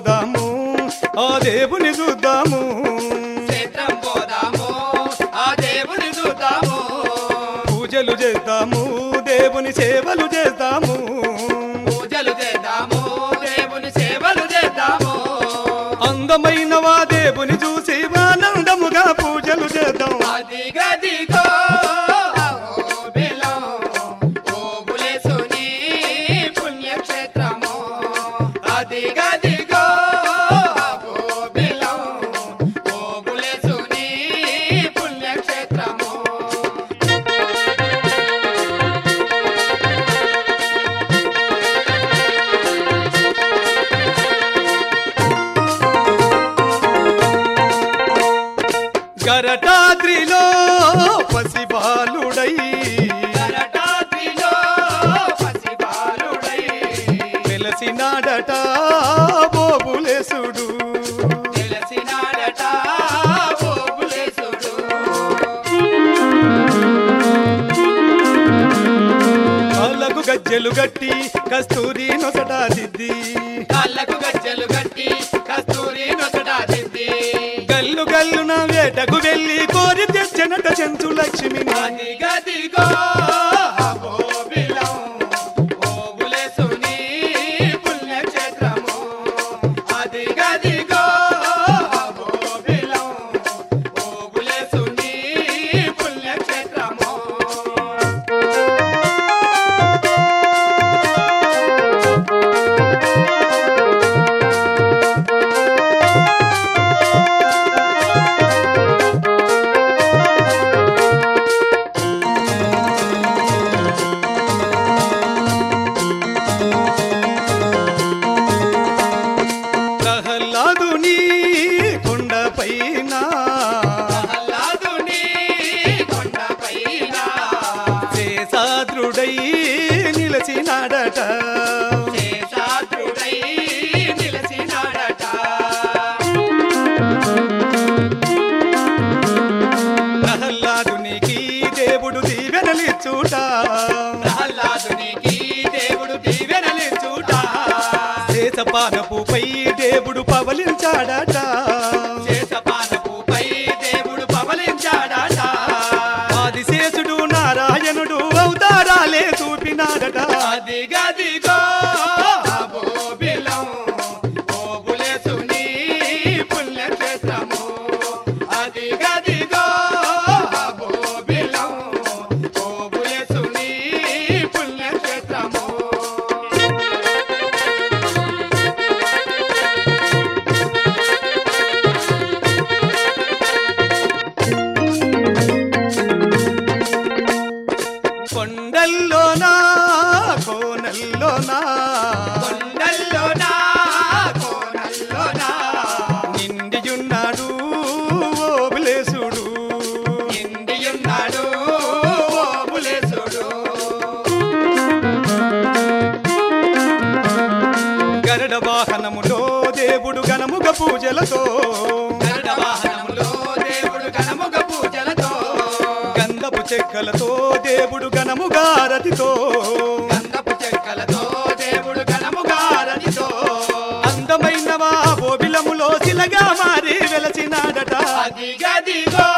పోదాము ఆ దేవుని చూద్దాము క్షేత్రం పోదాము ఆ దేవుని చూద్దాము పూజలు చేద్దాము దేవుని సేవలు చేద్దాము పూజలు చేద్దాము దేవుని సేవలు చేద్దాము అందమైన వా దేవుని చూసి ఆనందముగా పూజలు చేద్దాం అదిగదిగో అహోబిలం, ఓబులేసుని పుణ్యక్షేత్రము అదిగదిగో అహోబిలం, ఓబులేసుని పుణ్యక్షేత్రము గరటాద్రిలో పసిబాలుడై కరటాద్రిలో పసిబాలుడై వెలసినాడట బోబులేసుడు తెలిసినాడట ఓబులేసుడు కాళ్ళకు గజ్జెలు గట్టి కస్తూరి నొసట దిద్ది కాళ్ళకు గజ్జలు కట్టి కస్తూరి నొసట దిద్ది గల్లు గల్లున వేటకు వెళ్ళి కోరి తెచ్చనట చెంచు లక్ష్మిని అదిగదిగో అహోబిలం, ఓబులేసుని పుణ్యక్షేత్రము అదిగదిగో అహోబిలం, ఓబులేసుని పుణ్యక్షేత్రము ప్రహ్లాదుని కొండపైన ప్రహ్లాదుని కొండపైన శేషాద్రుడై నిలచినాడట శేషాద్రుడై నిలిచినాడట. ప్రహ్లాదునికి దేవుడు దీవెనలిచ్చుట ప్రహ్లాదునికి దేవుడు దీవెనలిచ్చుట. శేషపానపుపై దేవుడు పవలించాడట శేషపానపుపై దేవుడు పవలించాడట. ఆదిశేషుడు నారాయణుడు అవతారాలే చూపినాడట అదిగదిగో అబోబిలం, ఓబులేసుని పుణ్యక్షేత్రము. అదిగదిగో అబోబిలం, ఓబులేసుని పుణ్యక్షేత్రము. కొండల్లోనా కోనల్లోనా కొండల్లోనా, కోనల్లోనా, నిండియున్నాడు ఓబులేసుడు నిండియున్నాడు ఓబులేసుడు. గరుడ వాహనములో దేవుడు గణముగ పూజలతో గరుడ వాహనములో దేవుడు గణముగ పూజలతో గంధపు చెక్కలతో దేవుడు గణముగారతితో గంధపు చెక్కలతో దేవుడు గణముగారనితో అందమైన వా బోబిలములో శిలగా మారి వెలసినాడట అదిగదిగో